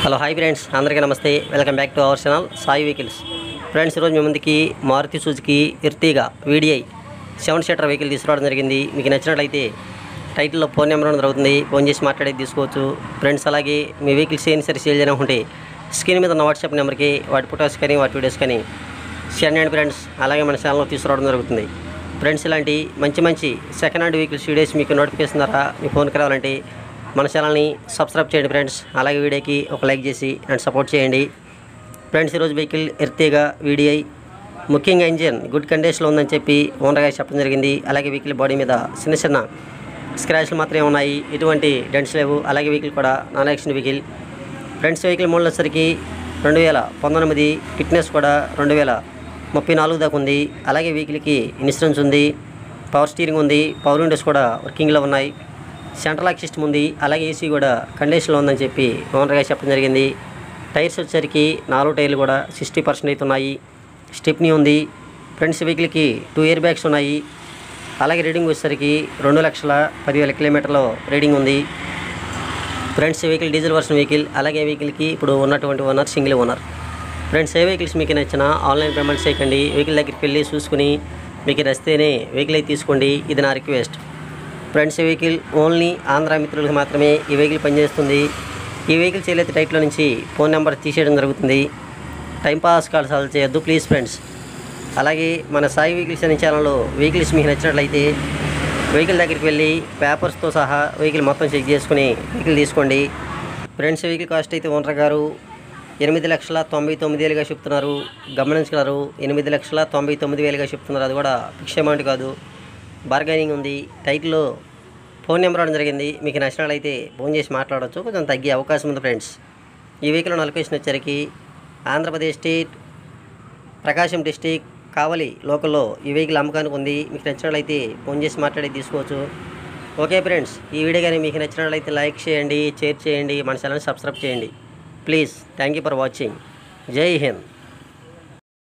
hello hi friends అందరికీ నమస్తే welcome back to our channel Sai vehicles friends ఈరోజు మీ ముందుకి Maruti Suzuki Ertiga VDI seven seater vehicle తీసుకురావడం జరిగింది మీకు నచ్చినట్లయితే టైటిల్లో ఫోన్ నెంబర్ అనేది దొరుకుతుంది ఫోన్ చేసి మాట్లాడేది తీసుకోవచ్చు ఫ్రెండ్స్ అలాగే మీ వెహికల్స్ ఏం సరే సేల్ చేయాలనుకుంటే స్క్రీన్ మీద ఉన్న వాట్సాప్ నెంబర్కి వాటి ఫొటోస్ కానీ వాటి వీడియోస్ కానీ షేర్ చేయండి ఫ్రెండ్స్ అలాగే మన ఛానల్లో తీసుకురావడం జరుగుతుంది ఫ్రెండ్స్ ఇలాంటి మంచి మంచి సెకండ్ హ్యాండ్ వెహికల్స్ వీడియోస్ మీకు నోటిఫికేషన్ ద్వారా మీ ఫోన్కి రావాలంటే మన ఛానల్ని సబ్స్క్రైబ్ చేయండి ఫ్రెండ్స్ అలాగే వీడియోకి ఒక లైక్ చేసి అండ్ సపోర్ట్ చేయండి ఫ్రెండ్స్ ఈరోజు వెహికల్ ఎర్తేగా వీడిఐ ముఖ్యంగా ఇంజిన్ గుడ్ కండిషన్లో ఉందని చెప్పి ఓనర్గా చెప్పడం జరిగింది అలాగే వెహికల్ బాడీ మీద చిన్న చిన్న స్క్రాచ్లు మాత్రమే ఉన్నాయి ఎటువంటి డెంట్స్ లేవు అలాగే వెహికల్ కూడా non action vehicle friends vehicle model వచ్చరికి రెండు వేల పంతొమ్మిది ఫిట్నెస్ కూడా రెండు వేల ముప్పై నాలుగు దాకా ఉంది అలాగే వెహికల్కి ఇన్సూరెన్స్ ఉంది పవర్ స్టీరింగ్ ఉంది పవర్ విండోస్ కూడా వర్కింగ్లో ఉన్నాయి సెంట్రల్ లాక్ సిస్టమ్ ఉంది అలాగే ఏసీ కూడా కండిషన్లో ఉందని చెప్పి ఓనర్గా చెప్పడం జరిగింది టైర్స్ వచ్చేసరికి నాలుగు టైర్లు కూడా సిక్స్టీ పర్సెంట్ అయితే ఉన్నాయి స్టెప్నీ ఉంది ఫ్రంట్స్ వెహికల్కి టూ ఇయర్ బ్యాగ్స్ ఉన్నాయి అలాగే రీడింగ్ వచ్చేసరికి రెండు లక్షల పదివేల కిలోమీటర్ల రీడింగ్ ఉంది friends vehicle diesel version vehicle అలాగే వెహికల్కి ఇప్పుడు ఉన్నటువంటి ఓనర్ సింగిల్ ఓనర్ ఫ్రెండ్స్ ఏ వెహికల్స్ మీకు నచ్చినా ఆన్లైన్ పేమెంట్స్ చేయకండి వెహికల్ దగ్గరికి వెళ్ళి చూసుకుని మీకు నచ్చితేనే వెహికల్ అయితే తీసుకోండి ఇది నా రిక్వెస్ట్ ఫ్రెండ్స్ ఈ వెహికల్ ఓన్లీ ఆంధ్ర మిత్రులకు మాత్రమే ఈ వెహికల్ పనిచేస్తుంది ఈ వెహికల్ చేయలేదు టైట్లో నుంచి ఫోన్ నెంబర్ తీసేయడం జరుగుతుంది టైంపాస్ కాల్స్ అసలు చేయొద్దు ప్లీజ్ ఫ్రెండ్స్ అలాగే మన సాయి వెహికల్స్ అనే ఛానల్లో వెహికల్స్ మీకు నచ్చినట్లయితే వెహికల్ దగ్గరికి వెళ్ళి పేపర్స్తో సహా వెహికల్ మొత్తం చెక్ చేసుకుని వెహికల్ తీసుకోండి ఫ్రెండ్స్ వెహికల్ కాస్ట్ అయితే ఓనర్ గారు ఎనిమిది లక్షల తొంభై తొమ్మిది వేలుగా చెప్తున్నారు గమనించగలరు ఎనిమిది లక్షల తొంభై తొమ్మిది వేలుగా చెప్తున్నారు అది కూడా ఫిక్స్ అమౌంట్ కాదు బార్గైనింగ్ ఉంది టైట్లో ఫోన్ నెంబర్ ఇవ్వడం జరిగింది మీకు నచ్చినట్లయితే ఫోన్ చేసి మాట్లాడవచ్చు కొంచెం తగ్గే అవకాశం ఉంది ఫ్రెండ్స్ ఈ వెహికల్ ఉన్న లొకేషన్ వచ్చరికి ఆంధ్రప్రదేశ్ స్టేట్ ప్రకాశం డిస్టిక్ కావలి లోకల్లో ఈ వెహికల్ అమ్మకానికి ఉంది మీకు నచ్చినట్లయితే ఫోన్ చేసి మాట్లాడి తీసుకోవచ్చు ఓకే ఫ్రెండ్స్ ఈ వీడియో కానీ మీకు నచ్చినట్లయితే లైక్ చేయండి షేర్ చేయండి మన ఛానల్ సబ్స్క్రైబ్ చేయండి please thank you for watching Jai Hind